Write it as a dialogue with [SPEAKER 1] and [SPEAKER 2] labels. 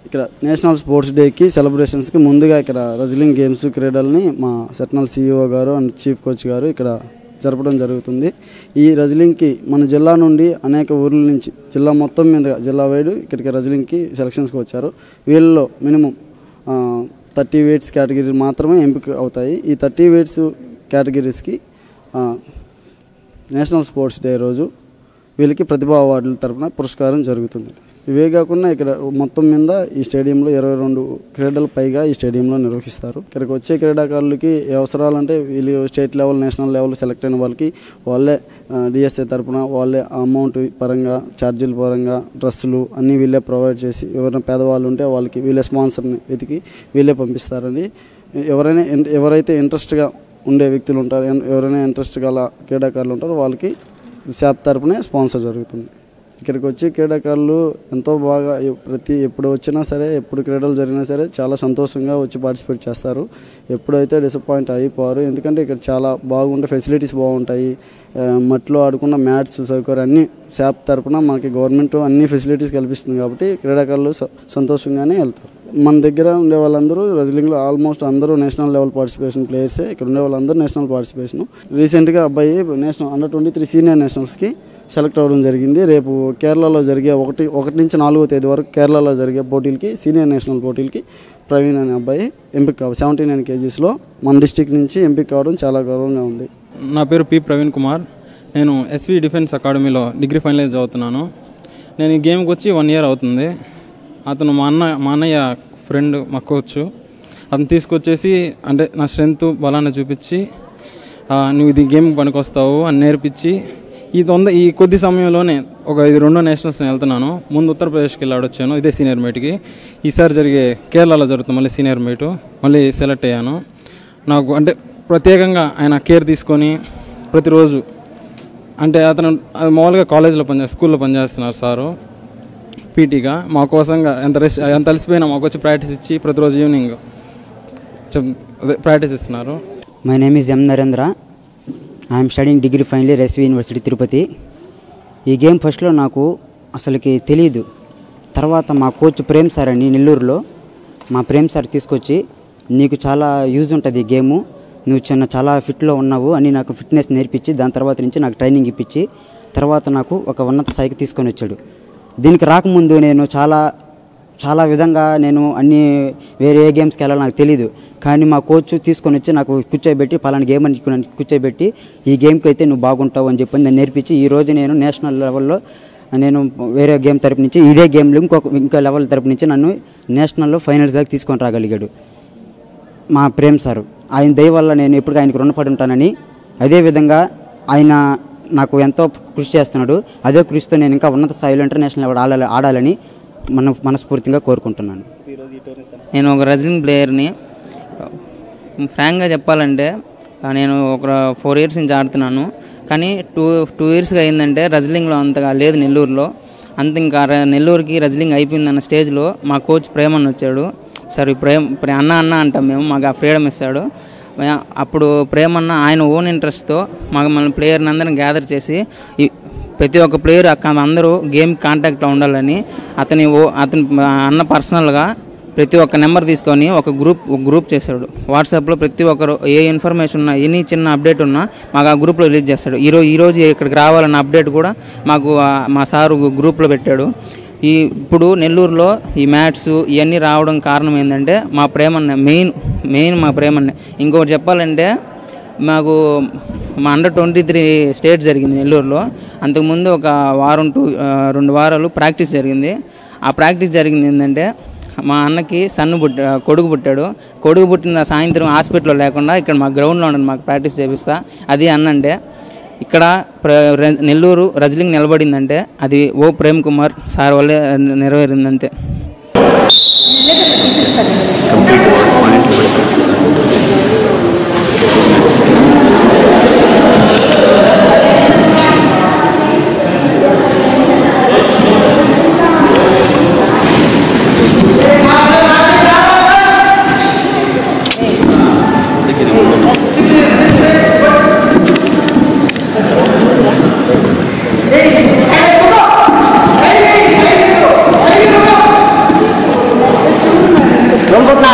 [SPEAKER 1] ఇక్కడ national sports డేకి సెలబ్రేషన్స్కి ముందుగా ఇక్కడ రెజ్లింగ్ గేమ్స్ క్రీడల్ని మా సెట్నల్ సీఈఓ గారు అండ్ చీఫ్ కోచ్ గారు ఇక్కడ జరపడం జరుగుతుంది ఈ రెజ్లింగ్కి మన జిల్లా నుండి అనేక ఊర్ల నుంచి జిల్లా మొత్తం మీద జిల్లా వైడ్ ఇక్కడికి రెజ్లింగ్కి సెలక్షన్స్కి వచ్చారు వీళ్ళలో మినిమం థర్టీ వెయిట్స్ కేటగిరీ మాత్రమే ఎంపిక అవుతాయి ఈ థర్టీ వెయిట్స్ కేటగిరీస్కి నేషనల్ స్పోర్ట్స్ డే రోజు వీళ్ళకి ప్రతిభా అవార్డుల తరపున పురస్కారం జరుగుతుంది ఇవే కాకుండా ఇక్కడ మొత్తం మీద ఈ స్టేడియంలో ఇరవై రెండు క్రీడలు పైగా ఈ స్టేడియంలో నిర్వహిస్తారు ఇక్కడికి వచ్చే క్రీడాకారులకి ఏ అవసరాలంటే వీళ్ళు state level national level select అయిన వాళ్ళకి వాళ్ళే డిఎస్ఏ తరపున వాళ్ళే అమౌంట్ పరంగా ఛార్జీల పరంగా డ్రెస్సులు అన్నీ వీళ్ళే ప్రొవైడ్ చేసి ఎవరైనా పేదవాళ్ళు ఉంటే వాళ్ళకి వీళ్ళే స్పాన్సర్ని వెతికి వీళ్ళే పంపిస్తారని ఎవరైనా ఇన్- ఎవరైతే ఇంట్రెస్ట్గా ఉండే వ్యక్తులు ఉంటారు ఎన్- ఎవరైనా ఇంట్రెస్ట్ గల క్రీడాకారులు ఉంటారో వాళ్ళకి షాప్ తరపునే స్పాన్సర్ జరుగుతుంది ఇక్కడికి వచ్చి క్రీడాకారులు ఎంతో బాగా ఎ- ప్రతి ఎప్పుడు వచ్చినా సరే ఎప్పుడు క్రీడలు జరిగినా సరే చాలా సంతోషంగా వచ్చి పార్టిసిపేట్ చేస్తారు ఎప్పుడైతే డిసప్పాయింట్ అయిపోరు ఎందుకంటే ఇక్కడ చాలా బాగుంటాయి ఫెసిలిటీస్ బాగుంటాయి ఆ, మట్టిలో ఆడుకున్న మ్యాట్స్ సౌకర్యం అన్ని షాప్ తరపున మనకి గవర్నమెంట్ అన్ని ఫెసిలిటీస్ కల్పిస్తుంది కాబట్టి క్రీడాకారులు స- సంతోషంగానే వెళ్తారు మన దగ్గర ఉండే వాళ్ళందరూ రెజ్లింగ్లో ఆల్మోస్ట్ అందరూ నేషనల్ లెవెల్ పార్టిసిపేషన్ ప్లేయర్సే ఇక్కడ ఉండే వాళ్ళందరూ నేషనల్ పార్టిసిపేషన్ రీసెంట్గా అబ్బాయి national under twenty three senior నేషనల్స్కి సెలెక్ట్ అవ్వడం జరిగింది రేపు కేరళలో జరిగే ఒకటి ఒకటి నుంచి నాలుగో తేదీ వరకు కేరళలో జరిగే పోటీలకి సీనియర్ నేషనల్ పోటీలకి ప్రవీణ్ అనే అబ్బాయి ఎంపిక కావాలి సెవెంటీ నైన్ కేజీస్లో మన డిస్టిక్ నుంచి ఎంపిక కావడం చాలా గౌరవంగా ఉంది
[SPEAKER 2] నా పేరు పి ప్రవీణ్ కుమార్ నేను ఎస్వి డిఫెన్స్ అకాడమీలో డిగ్రీ ఫైనలైజ్ చదువుతున్నాను నేను ఈ గేమ్కి వచ్చి వన్ ఇయర్ అవుతుంది అతను మా అన్న మా అన్నయ్య ఫ్రెండ్ మా కోచ్ అతను తీసుకొచ్చేసి అంటే నా స్ట్రెంత్ బలాన్ని చూపించి ఆ, నువ్వు ఇది గేమ్ పనికొస్తావు అని నేర్పించి ఈ తొంద ఈ కొద్ది సమయంలోనే ఒక ఇది రెండో నేషనల్స్ నేను వెళ్తున్నాను ముందు ఉత్తరప్రదేశ్కి వెళ్ళి ఆడొచ్చాను ఇదే సీనియర్ మీట్కి ఈసారి జరిగే కేరళలో జరుగుతుంది మళ్ళీ సీనియర్ మీటు మళ్ళీ సెలెక్ట్ అయ్యాను నాకు అంటే ప్రత్యేకంగా ఆయన కేర్ తీసుకొని ప్రతిరోజు అంటే అతను అది మామూలుగా కాలేజీలో పనిచే స్కూల్లో పనిచేస్తున్నారు సారు పీటీగా మా కోసంగా ఎంత రెస్ట్ ఎంత అలసిపోయినా మాకు వచ్చి ప్రాక్టీస్ ఇచ్చి ప్రతిరోజు ఈవినింగ్ చెప్ అదే ప్రాక్టీస్ ఇస్తున్నారు
[SPEAKER 3] my name is M Narendra I'm studying degree final year SV university Tirupati ఈ గేమ్ ఫస్ట్లో నాకు అసలుకి తెలియదు తర్వాత మా కోచ్ ప్రేమ్ సార్ అని నెల్లూరులో మా ప్రేమ్ సార్ తీసుకొచ్చి నీకు చాలా యూజ్ ఉంటుంది ఈ గేము నువ్వు చిన్న చాలా ఫిట్లో ఉన్నావు అని నాకు ఫిట్నెస్ నేర్పించి దాని తర్వాత నుంచి నాకు ట్రైనింగ్ ఇప్పించి తర్వాత నాకు ఒక ఉన్నత స్థాయికి తీసుకొని వచ్చాడు దీనికి రాకముందు నేను చాలా చాలా విధంగా నేను అన్ని వేరే ఏ గేమ్స్కి వెళ్ళాలో నాకు తెలియదు కానీ మా కోచ్ తీసుకొని వచ్చి నాకు కూర్చోబెట్టి పలానా గేమ్ అని నన్ను కూర్చోబెట్టి ఈ గేమ్కి అయితే నువ్వు బాగుంటావు అని చెప్పి నేను నేర్పించి ఈ రోజు నేను నేషనల్ లెవెల్లో నేను వేరే గేమ్ తరపు నుంచి ఇదే గేమ్లో ఇంకొక ఇంకో లెవెల్ తరపు నుంచి నన్ను నేషనల్లో ఫైనల్స్ దాకా తీసుకొని రాగలిగాడు మా ప్రేమ్ సారు ఆయన దయ వల్ల నేను ఎప్పుడు ఆయనకు రుణపడి ఉంటానని అదేవిధంగా ఆయన నాకు ఎంతో కృషి చేస్తున్నాడు అదే కృషితో నేను ఇంకా ఉన్నత స్థాయిలో ఇంటర్నేషనల్ లెవెల్ ఆడాలి ఆడాలని మన మనస్ఫూర్తిగా కోరుకుంటున్నాను
[SPEAKER 4] నేను ఒక రెజ్లింగ్ ప్లేయర్ని ఫ్రాంక్గా చెప్పాలంటే ఆ, నేను ఒక ఫోర్ ఇయర్స్ నుంచి ఆడుతున్నాను కానీ టూ టూ ఇయర్స్గా అయిందంటే రెజ్లింగ్లో అంతగా లేదు నెల్లూరులో అంత ఇంకా ర- నెల్లూరుకి రెజ్లింగ్ అయిపోయిందన్న స్టేజ్లో మా కోచ్ ప్రేమన్ వచ్చాడు సరే ప్రేమ్ ప్రే- అన్న అన్న అంటాం మేము మాకు ఆ ఫ్రీడమ్ ఇస్తాడు మే- అప్పుడు ప్రేమన్న ఆయన ఓన్ ఇంట్రెస్ట్తో మాకు మన ప్లేయర్ని అందరిని గ్యాదర్ చేసి ఈ ప్రతి ఒక్క ప్లేయర్ అక్క అందరూ గేమ్ కాంటాక్ట్లో ఉండాలని అతని ఓ అతని అన్న పర్సనల్గా ప్రతి ఒక్క నెంబర్ తీసుకొని ఒక గ్రూప్ ఒక గ్రూప్ చేశాడు వాట్సాప్లో ప్రతి ఒక్కరు ఏ ఇన్ఫర్మేషన్ ఉన్నా ఎనీ చిన్న అప్డేట్ ఉన్నా మాకు ఆ గ్రూప్లో రిలీజ్ చేస్తాడు ఈరోజు ఈరోజు ఇక్కడికి రావాలన్న అప్డేట్ కూడా మాకు ఆ మా సారు గ్రూప్లో పెట్టాడు ఈ ఇప్పుడు నెల్లూరులో ఈ మ్యాట్స్ ఇవన్నీ రావడం కారణం ఏంటంటే మా ప్రేమన్న మెయిన్ మెయిన్ మా ప్రేమన్న ఇంకొకటి చెప్పాలంటే మాకు మా అండర్ ట్వంటీ త్రీ స్టేట్ జరిగింది నెల్లూరులో అంతకుముందు ఒక వారం టూ ఆ, రెండు వారాలు ప్రాక్టీస్ జరిగింది ఆ ప్రాక్టీస్ జరిగింది ఏంటంటే మా అన్నకి సన్ను పుట్ట కొడుకు పుట్టాడు కొడుకు పుట్టిన సాయంత్రం హాస్పిటల్లో లేకుండా ఇక్కడ మా గ్రౌండ్లో ఉండండి మాకు ప్రాక్టీస్ చేపిస్తా అది అన్నంటే ఇక్కడ ప్ర- రె- నెల్లూరు రజ్లింగ్ నిలబడిందంటే అది ఓ ప్రేమ్ కుమార్ సార్ వల్లే నెరవేరిందంతే
[SPEAKER 5] Hey! ఇంకొక